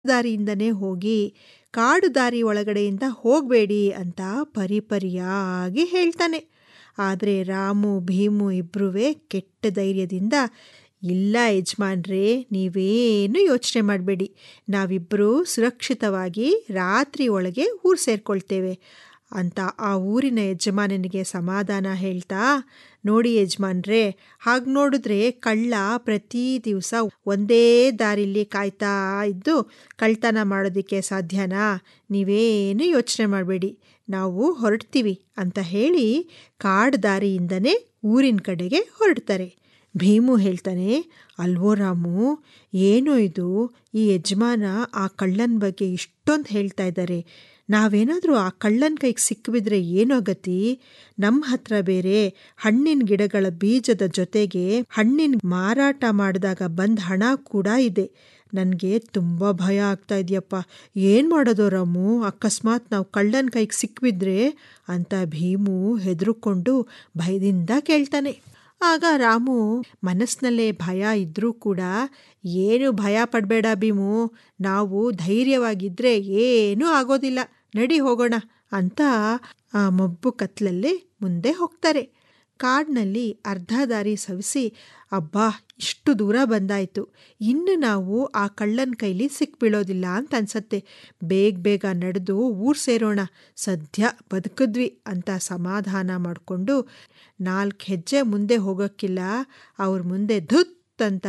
ದಾರಿಯಿಂದನೇ ಹೋಗಿ ಕಾಡು ದಾರಿ ಒಳಗಡೆಯಿಂದ ಹೋಗಬೇಡಿ ಅಂತ ಪರಿಪರಿಯಾಗಿ ಹೇಳ್ತಾನೆ ಆದರೆ ರಾಮು ಭೀಮು ಇಬ್ಬರೂ ಕೆಟ್ಟ ಧೈರ್ಯದಿಂದ ಇಲ್ಲ ಯಜಮಾನ್ರೇ ನೀವೇನು ಯೋಚನೆ ಮಾಡಬೇಡಿ ನಾವಿಬ್ಬರೂ ಸುರಕ್ಷಿತವಾಗಿ ರಾತ್ರಿ ಒಳಗೆ ಊರು ಸೇರ್ಕೊಳ್ತೇವೆ ಅಂತ ಆ ಊರಿನ ಯಜಮಾನನಿಗೆ ಸಮಾಧಾನ ಹೇಳ್ತಾ ನೋಡಿ ಯಜಮಾನ್ರೇ ಹಾಗೆ ನೋಡಿದ್ರೆ ಕಳ್ಳ ಪ್ರತಿ ದಿವಸ ಒಂದೇ ದಾರಿಲಿ ಕಾಯ್ತಾ ಇದ್ದು ಕಳ್ತನ ಮಾಡೋದಕ್ಕೆ ಸಾಧ್ಯನಾ ನೀವೇನು ಯೋಚನೆ ಮಾಡಬೇಡಿ ನಾವು ಹೊರಡ್ತೀವಿ ಅಂತ ಹೇಳಿ ಕಾಡು ದಾರಿಯಿಂದನೇ ಊರಿನ ಕಡೆಗೆ ಹೊರಡ್ತಾರೆ ಭೀಮು ಹೇಳ್ತಾನೆ ಅಲ್ವೋ ರಾಮು ಏನೋ ಇದು ಈ ಯಜಮಾನ ಆ ಕಳ್ಳನ ಬಗ್ಗೆ ಇಷ್ಟೊಂದು ಹೇಳ್ತಾ ಇದ್ದಾರೆ ನಾವೇನಾದರೂ ಆ ಕಳ್ಳನ ಕೈಗೆ ಸಿಕ್ಕಿಬಿದ್ರೆ ಏನೋ ಗತಿ ನಮ್ಮ ಹತ್ರ ಬೇರೆ ಹಣ್ಣಿನ ಗಿಡಗಳ ಬೀಜದ ಜೊತೆಗೆ ಹಣ್ಣಿನ ಮಾರಾಟ ಮಾಡಿದಾಗ ಬಂದ ಹಣ ಕೂಡ ಇದೆ ನನಗೆ ತುಂಬ ಭಯ ಆಗ್ತಾ ಇದೆಯಪ್ಪ ಏನು ಮಾಡೋದು ರಾಮು ಅಕಸ್ಮಾತ್ ನಾವು ಕಳ್ಳನ ಕೈಗೆ ಸಿಕ್ಕಿಬಿದ್ರೆ ಅಂತ ಭೀಮು ಹೆದರುಕೊಂಡು ಭಯದಿಂದ ಕೇಳ್ತಾನೆ ಆಗ ರಾಮು ಮನಸ್ಸಿನಲ್ಲೇ ಭಯ ಇದ್ದರೂ ಕೂಡ ಏನು ಭಯ ಪಡಬೇಡ ಭೀಮು ನಾವು ಧೈರ್ಯವಾಗಿದ್ದರೆ ಏನೂ ಆಗೋದಿಲ್ಲ ನಡಿ ಹೋಗೋಣ ಅಂತ ಆ ಮಬ್ಬು ಕತ್ಲಲ್ಲೇ ಮುಂದೆ ಹೋಗ್ತಾರೆ ಕಾಡಿನಲ್ಲಿ ಅರ್ಧ ದಾರಿ ಸವಿಸಿ ಅಬ್ಬಾ ಇಷ್ಟು ದೂರ ಬಂದಾಯಿತು ಇನ್ನು ನಾವು ಆ ಕಳ್ಳನ ಕೈಲಿ ಸಿಕ್ಬೀಳೋದಿಲ್ಲ ಅಂತ ಅನ್ಸತ್ತೆ ಬೇಗ ಬೇಗ ನಡೆದು ಊರು ಸೇರೋಣ ಸದ್ಯ ಬದುಕಿದ್ವಿ ಅಂತ ಸಮಾಧಾನ ಮಾಡಿಕೊಂಡು ನಾಲ್ಕು ಹೆಜ್ಜೆ ಮುಂದೆ ಹೋಗೋಕ್ಕಿಲ್ಲ ಅವ್ರ ಮುಂದೆ ಧುತ್ ಅಂತ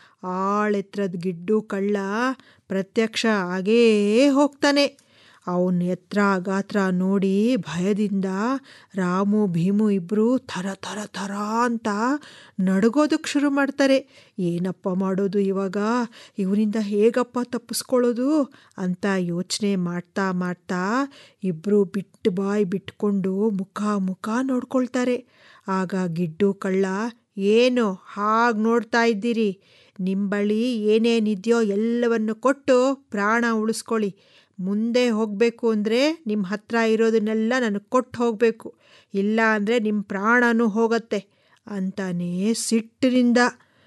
ಆಳೆತ್ರದ ಗಿಡ್ಡು ಕಳ್ಳ ಪ್ರತ್ಯಕ್ಷ ಆಗೇ ಹೋಗ್ತಾನೆ ಅವನ ಎತ್ತರ ಗಾತ್ರ ನೋಡಿ ಭಯದಿಂದ ರಾಮು ಭೀಮು ಇಬ್ಬರು ಥರ ಥರ ಥರ ಅಂತ ನಡ್ಗೋದಕ್ಕೆ ಶುರು ಮಾಡ್ತಾರೆ ಏನಪ್ಪ ಮಾಡೋದು ಇವಾಗ ಇವರಿಂದ ಹೇಗಪ್ಪ ತಪ್ಪಿಸ್ಕೊಳ್ಳೋದು ಅಂತ ಯೋಚನೆ ಮಾಡ್ತಾ ಮಾಡ್ತಾ ಇಬ್ಬರು ಬಿಟ್ಟು ಬಾಯಿ ಬಿಟ್ಕೊಂಡು ಮುಖ ಮುಖ ನೋಡ್ಕೊಳ್ತಾರೆ ಆಗ ಗಿಡ್ಡು ಕಳ್ಳ ಏನು ಹಾಗೆ ನೋಡ್ತಾ ಇದ್ದೀರಿ ನಿಮ್ಮ ಬಳಿ ಏನೇನಿದೆಯೋ ಎಲ್ಲವನ್ನು ಕೊಟ್ಟು ಪ್ರಾಣ ಉಳಿಸ್ಕೊಳ್ಳಿ ಮುಂದೆ ಹೋಗಬೇಕು ಅಂದರೆ ನಿಮ್ಮ ಹತ್ರ ಇರೋದನ್ನೆಲ್ಲ ನನಗೆ ಕೊಟ್ಟು ಹೋಗಬೇಕು ಇಲ್ಲ ಅಂದರೆ ನಿಮ್ಮ ಪ್ರಾಣನೂ ಹೋಗತ್ತೆ ಅಂತಾನೆ ಸಿಟ್ಟಿನಿಂದ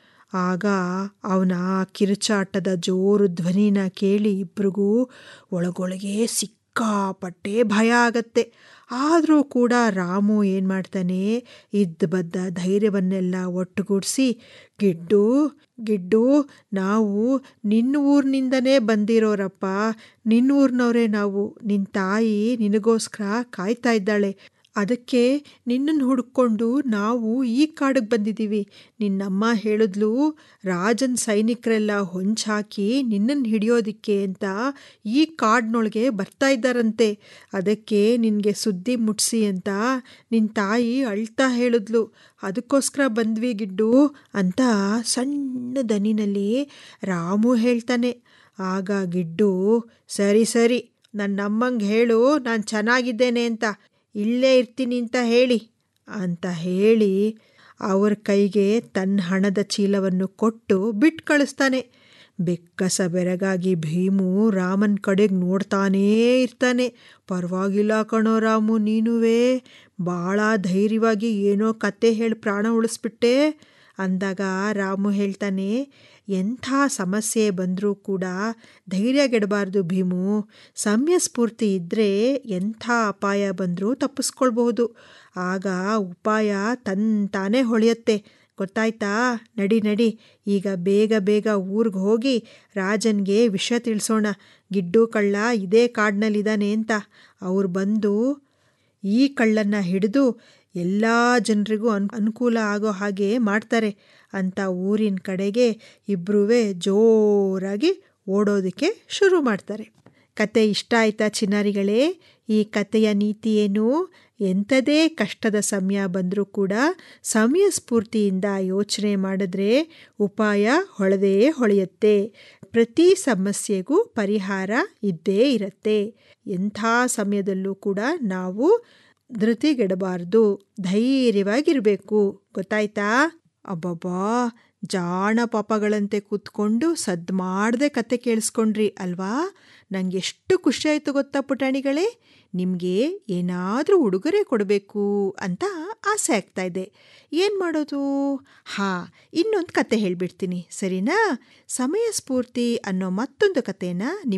ಆಗ ಅವನ ಕಿರುಚಾಟದ ಜೋರು ಧ್ವನಿನ ಕೇಳಿ ಇಬ್ರಿಗೂ ಒಳಗೊಳಗೆ ಸಿಕ್ಕಾಪಟ್ಟೆ ಭಯ ಆಗತ್ತೆ ಆದರೂ ಕೂಡ ರಾಮು ಏನು ಮಾಡ್ತಾನೆ ಇದ್ದ ಬದ್ದ ಧೈರ್ಯವನ್ನೆಲ್ಲ ಒಟ್ಟುಗೂಡಿಸಿ ಗಿಡ್ಡು ಗಿಡ್ಡು ನಾವು ನಿನ್ನ ಊರಿನಿಂದನೇ ಬಂದಿರೋರಪ್ಪ ನಿನ್ನ ಊರಿನವರೇ ನಾವು ನಿನ್ನ ತಾಯಿ ನಿನಗೋಸ್ಕರ ಕಾಯ್ತಾ ಇದ್ದಾಳೆ ಅದಕ್ಕೆ ನಿನ್ನನ್ನು ಹುಡ್ಕೊಂಡು ನಾವು ಈ ಕಾಡಿಗೆ ಬಂದಿದ್ದೀವಿ ನಿನ್ನಮ್ಮ ಹೇಳಿದ್ಲು ರಾಜನ ಸೈನಿಕರೆಲ್ಲ ಹೊಂಚಾಕಿ ನಿನ್ನನ್ನು ಹಿಡಿಯೋದಿಕ್ಕೆ ಅಂತ ಈ ಕಾಡಿನೊಳಗೆ ಬರ್ತಾ ಇದ್ದಾರಂತೆ ಅದಕ್ಕೆ ನಿನಗೆ ಸುದ್ದಿ ಮುಟ್ಸಿ ಅಂತ ನಿನ್ನ ತಾಯಿ ಅಳ್ತಾ ಹೇಳಿದ್ಲು ಅದಕ್ಕೋಸ್ಕರ ಬಂದ್ವಿ ಗಿಡ್ಡು ಅಂತ ಸಣ್ಣ ದನಿನಲ್ಲಿ ರಾಮು ಹೇಳ್ತಾನೆ ಆಗ ಗಿಡ್ಡು ಸರಿ ಸರಿ ನನ್ನಮ್ಮಂಗೆ ಹೇಳು ನಾನು ಚೆನ್ನಾಗಿದ್ದೇನೆ ಅಂತ ಇಲ್ಲೇ ಇರ್ತೀನಿ ಅಂತ ಹೇಳಿ ಅಂತ ಹೇಳಿ ಅವ್ರ ಕೈಗೆ ತನ್ನ ಹಣದ ಚೀಲವನ್ನು ಕೊಟ್ಟು ಬಿಟ್ಟು ಕಳಿಸ್ತಾನೆ ಬೆಕ್ಕಸ ಬೆರಗಾಗಿ ಭೀಮು ರಾಮನ ಕಡೆಗೆ ನೋಡ್ತಾನೇ ಇರ್ತಾನೆ ಪರವಾಗಿಲ್ಲ ಕಣೋ ರಾಮು ನೀನುವೇ ಭಾಳ ಧೈರ್ಯವಾಗಿ ಏನೋ ಕತೆ ಹೇಳಿ ಪ್ರಾಣ ಉಳಿಸ್ಬಿಟ್ಟೆ ಅಂದಾಗ ರಾಮು ಹೇಳ್ತಾನೆ ಎಂಥ ಸಮಸ್ಯೆ ಬಂದರೂ ಕೂಡ ಧೈರ್ಯಗೆಡಬಾರ್ದು ಭೀಮು ಸಮಯ ಸ್ಫೂರ್ತಿ ಇದ್ದರೆ ಎಂಥ ಅಪಾಯ ಬಂದರೂ ತಪ್ಪಿಸ್ಕೊಳ್ಬಹುದು ಆಗ ಉಪಾಯ ತಂತಾನೇ ಹೊಳೆಯುತ್ತೆ ಗೊತ್ತಾಯ್ತಾ ನಡಿ ನಡಿ ಈಗ ಬೇಗ ಬೇಗ ಊರಿಗೆ ಹೋಗಿ ರಾಜನಿಗೆ ವಿಷಯ ತಿಳಿಸೋಣ ಗಿಡ್ಡು ಕಳ್ಳ ಇದೇ ಕಾಡಿನಲ್ಲಿದ್ದಾನೆ ಅಂತ ಅವ್ರು ಬಂದು ಈ ಕಳ್ಳನ್ನು ಹಿಡಿದು ಎಲ್ಲ ಜನರಿಗೂ ಅನ್ ಅನುಕೂಲ ಆಗೋ ಹಾಗೆ ಮಾಡ್ತಾರೆ ಅಂತ ಊರಿನ ಕಡೆಗೆ ಇಬ್ಬರೂ ಜೋರಾಗಿ ಓಡೋದಕ್ಕೆ ಶುರು ಮಾಡ್ತಾರೆ ಕತೆ ಇಷ್ಟ ಆಯ್ತಾ ಚಿನ್ನಾರಿಗಳೇ ಈ ಕತೆಯ ನೀತಿ ಏನು ಎಂಥದೇ ಕಷ್ಟದ ಸಮಯ ಬಂದರೂ ಕೂಡ ಸಮಯ ಸ್ಫೂರ್ತಿಯಿಂದ ಯೋಚನೆ ಮಾಡಿದ್ರೆ ಉಪಾಯ ಹೊಳೆದೇ ಹೊಳೆಯುತ್ತೆ ಪ್ರತಿ ಸಮಸ್ಯೆಗೂ ಪರಿಹಾರ ಇದ್ದೇ ಇರುತ್ತೆ ಎಂಥ ಸಮಯದಲ್ಲೂ ಕೂಡ ನಾವು ಧೃತಿಗೆಡಬಾರ್ದು ಧೈರ್ಯವಾಗಿರಬೇಕು ಗೊತ್ತಾಯ್ತಾ ಅಬ್ಬಬ್ಬಾ ಜಾಣ ಪಾಪಗಳಂತೆ ಕೂತ್ಕೊಂಡು ಸದ್ದು ಮಾಡದೆ ಕತೆ ಕೇಳಿಸ್ಕೊಂಡ್ರಿ ಅಲ್ವಾ ನಂಗೆ ಎಷ್ಟು ಖುಷಿ ಆಯಿತು ಗೊತ್ತಾ ಪುಟಾಣಿಗಳೇ ನಿಮಗೆ ಏನಾದರೂ ಉಡುಗೊರೆ ಕೊಡಬೇಕು ಅಂತ ಆಸೆ ಆಗ್ತಾ ಇದೆ ಏನು ಮಾಡೋದು ಹಾಂ ಇನ್ನೊಂದು ಕತೆ ಹೇಳಿಬಿಡ್ತೀನಿ ಸರಿನಾ ಸಮಯ ಸ್ಫೂರ್ತಿ ಅನ್ನೋ ಮತ್ತೊಂದು ಕತೆನ ನಿಮ್ಮ